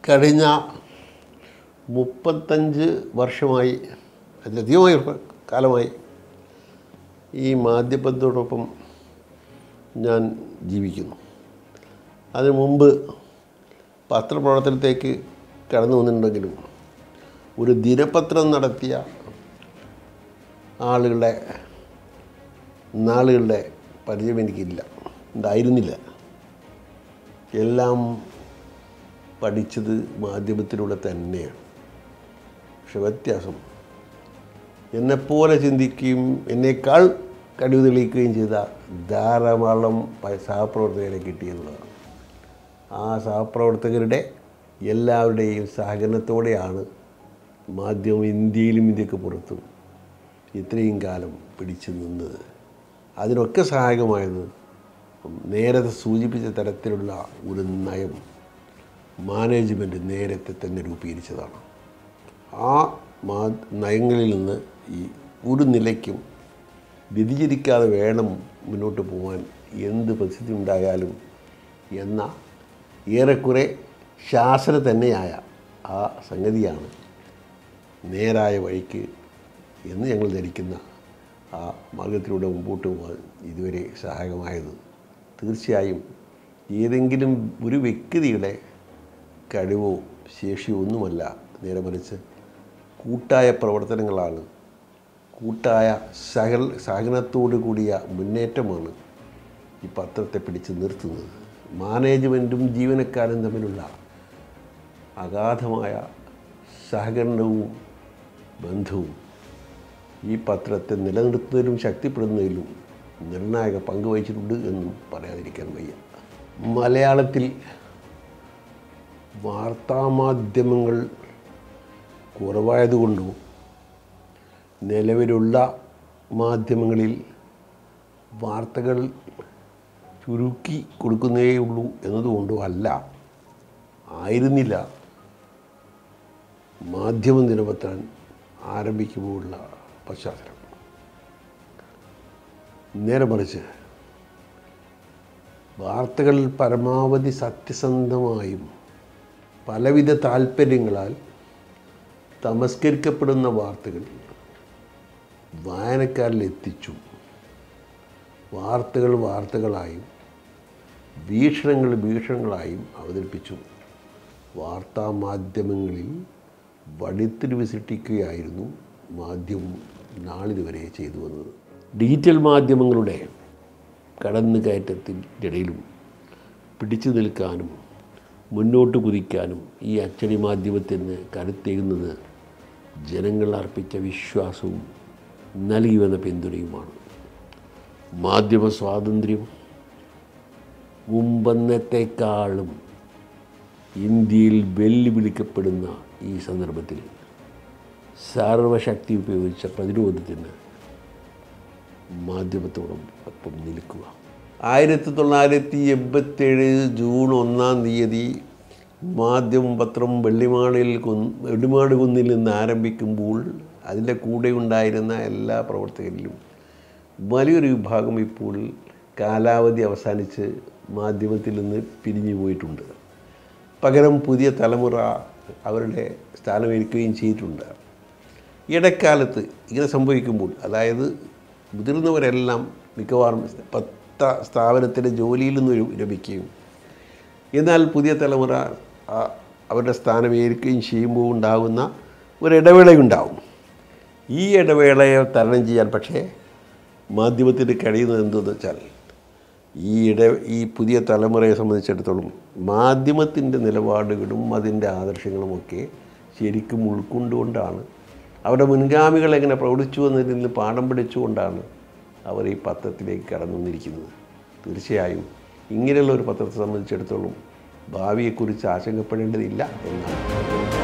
കഴിഞ്ഞ മുപ്പത്തഞ്ച് വർഷമായി അതിലധികമായി കാലമായി ഈ മാധ്യമത്തോടൊപ്പം ഞാൻ ജീവിക്കുന്നു അതിനു മുമ്പ് പത്രപ്രവർത്തനത്തേക്ക് കടന്നു വന്നിട്ടുണ്ടെങ്കിലും ഒരു ദിനപത്രം നടത്തിയ ആളുകളുടെ നാളുകളുടെ പരിചയം എനിക്കില്ല ഉണ്ടായിരുന്നില്ല എല്ലാം പഠിച്ചത് മാധ്യമത്തിലൂടെ തന്നെയാണ് പക്ഷെ വ്യത്യാസം എന്നെപ്പോലെ ചിന്തിക്കുകയും എന്നേക്കാൾ കഴിവ് തെളിയിക്കുകയും ചെയ്ത ധാരാളം പ- സഹപ്രവർത്തകരെ കിട്ടിയെന്നുള്ളതാണ് ആ സഹപ്രവർത്തകരുടെ എല്ലാവരുടെയും സഹകരണത്തോടെയാണ് മാധ്യമം ഇന്ത്യയിലും ഇന്ത്യക്ക് പുറത്തും ഇത്രയും കാലം പിടിച്ചു നിന്നത് അതിനൊക്കെ സഹായകമായത് നേരത്തെ സൂചിപ്പിച്ച തരത്തിലുള്ള ഒരു നയം മാനേജ്മെൻറ്റ് നേരത്തെ തന്നെ രൂപീകരിച്ചതാണ് ആ മാ നയങ്ങളിൽ നിന്ന് ഈ ഒരു നിലയ്ക്കും വ്യതിചരിക്കാതെ വേണം മുന്നോട്ട് പോകാൻ എന്ത് പ്രതിസന്ധി ഉണ്ടായാലും എന്ന ഏറെക്കുറെ ശാസ്ത്ര തന്നെയായ ആ സംഗതിയാണ് നേരായ വഴിക്ക് എന്ന് ഞങ്ങൾ ധരിക്കുന്ന ആ മാർഗത്തിലൂടെ മുമ്പോട്ട് പോകാൻ ഇതുവരെ സഹായകമായത് തീർച്ചയായും ഏതെങ്കിലും ഒരു വ്യക്തിയുടെ കഴിവോ ശേഷിയോ ഒന്നുമല്ല നേരെ മറിച്ച് കൂട്ടായ പ്രവർത്തനങ്ങളാണ് കൂട്ടായ സഹ സഹകരണത്തോടു കൂടിയ മുന്നേറ്റമാണ് ഈ പത്രത്തെ പിടിച്ച് നിർത്തുന്നത് മാനേജ്മെൻറ്റും ജീവനക്കാരും തമ്മിലുള്ള അഗാധമായ സഹകരണവും ബന്ധവും ഈ പത്രത്തെ നിലനിർത്തുന്നതിലും ശക്തിപ്പെടുന്നതിലും നിർണായക പങ്ക് വഹിച്ചിട്ടുണ്ട് എന്നും പറയാതിരിക്കാൻ വയ്യ മലയാളത്തിൽ വാർത്താമാധ്യമങ്ങൾ കുറവായതുകൊണ്ടോ നിലവിലുള്ള മാധ്യമങ്ങളിൽ വാർത്തകൾ ചുരുക്കി കൊടുക്കുന്നേ ഉള്ളൂ എന്നതുകൊണ്ടോ അല്ല ആയിരുന്നില്ല മാധ്യമം ദിനപത്രം ആരംഭിക്കുമ്പോഴുള്ള പശ്ചാത്തലം നേരെ മറിച്ച് വാർത്തകൾ പരമാവധി സത്യസന്ധമായും പലവിധ താല്പര്യങ്ങളാൽ തമസ്കരിക്കപ്പെടുന്ന വാർത്തകൾ വായനക്കാരിൽ എത്തിച്ചു വാർത്തകൾ വാർത്തകളായും വീക്ഷണങ്ങൾ വീക്ഷണങ്ങളായും അവതരിപ്പിച്ചു വാർത്താ മാധ്യമങ്ങളിൽ വഴിത്തിരിവ് സൃഷ്ടിക്കുകയായിരുന്നു മാധ്യമം നാളിതുവരെ ചെയ്തു വന്നത് ഡിജിറ്റൽ മാധ്യമങ്ങളുടെ കടന്നുകയറ്റത്തിൻ്റെ ഇടയിലും പിടിച്ചു നിൽക്കാനും മുന്നോട്ട് കുതിക്കാനും ഈ അച്ചടി മാധ്യമത്തിന് കരുത്തേകുന്നത് ജനങ്ങൾ അർപ്പിച്ച വിശ്വാസവും നൽകി വന്ന പിന്തുണയുമാണ് മാധ്യമ സ്വാതന്ത്ര്യം മുമ്പന്നത്തെക്കാളും ഇന്ത്യയിൽ വെല്ലുവിളിക്കപ്പെടുന്ന ഈ സന്ദർഭത്തിൽ സർവശക്തി ഉപയോഗിച്ച പ്രതിരോധത്തിന് മാധ്യമത്തോടൊപ്പം നിൽക്കുക ആയിരത്തി തൊള്ളായിരത്തി എൺപത്തേഴ് ജൂൺ ഒന്നാം തീയതി മാധ്യമം പത്രം വെള്ളിമാടിൽ കുന്ന് വെള്ളിമാട് കുന്നിൽ നിന്ന് ആരംഭിക്കുമ്പോൾ അതിൻ്റെ കൂടെ ഉണ്ടായിരുന്ന എല്ലാ പ്രവർത്തകരിലും വലിയൊരു വിഭാഗം ഇപ്പോൾ കാലാവധി അവസാനിച്ച് മാധ്യമത്തിൽ നിന്ന് പിരിഞ്ഞു പോയിട്ടുണ്ട് പകരം പുതിയ തലമുറ അവരുടെ സ്ഥാനമേൽക്കുകയും ചെയ്തിട്ടുണ്ട് ഇടക്കാലത്ത് ഇങ്ങനെ സംഭവിക്കുമ്പോൾ അതായത് മുതിർന്നവരെല്ലാം മിക്കവാറും പത്ത സ്ഥാപനത്തിൻ്റെ ജോലിയിൽ നിന്ന് ഒരു ലഭിക്കുകയും എന്നാൽ പുതിയ തലമുറ ആ, അവരുടെ സ്ഥാനമേൽക്കുകയും ചെയ്യുമ്പോൾ ഉണ്ടാകുന്ന ഒരു ഇടവേളയുണ്ടാവും ഈ ഇടവേളയെ തരണം ചെയ്യാൻ പക്ഷേ മാധ്യമത്തിന് കഴിയുന്നത് എന്തെന്ന് വെച്ചാൽ ഈ ഇട ഈ പുതിയ തലമുറയെ സംബന്ധിച്ചിടത്തോളം മാധ്യമത്തിൻ്റെ നിലപാടുകളും അതിൻ്റെ ആദർശങ്ങളുമൊക്കെ ശരിക്കും ഉൾക്കൊണ്ടുകൊണ്ടാണ് അവരുടെ മുൻഗാമികൾ എങ്ങനെ പ്രവർത്തിച്ചു എന്നതിൽ നിന്ന് പാഠം പഠിച്ചുകൊണ്ടാണ് അവർ ഈ പത്രത്തിലേക്ക് കടന്നു വന്നിരിക്കുന്നത് തീർച്ചയായും ഇങ്ങനെയുള്ള ഒരു പത്രത്തെ സംബന്ധിച്ചിടത്തോളം ഭാവിയെക്കുറിച്ച് ആശങ്കപ്പെടേണ്ടതില്ല എന്നാണ്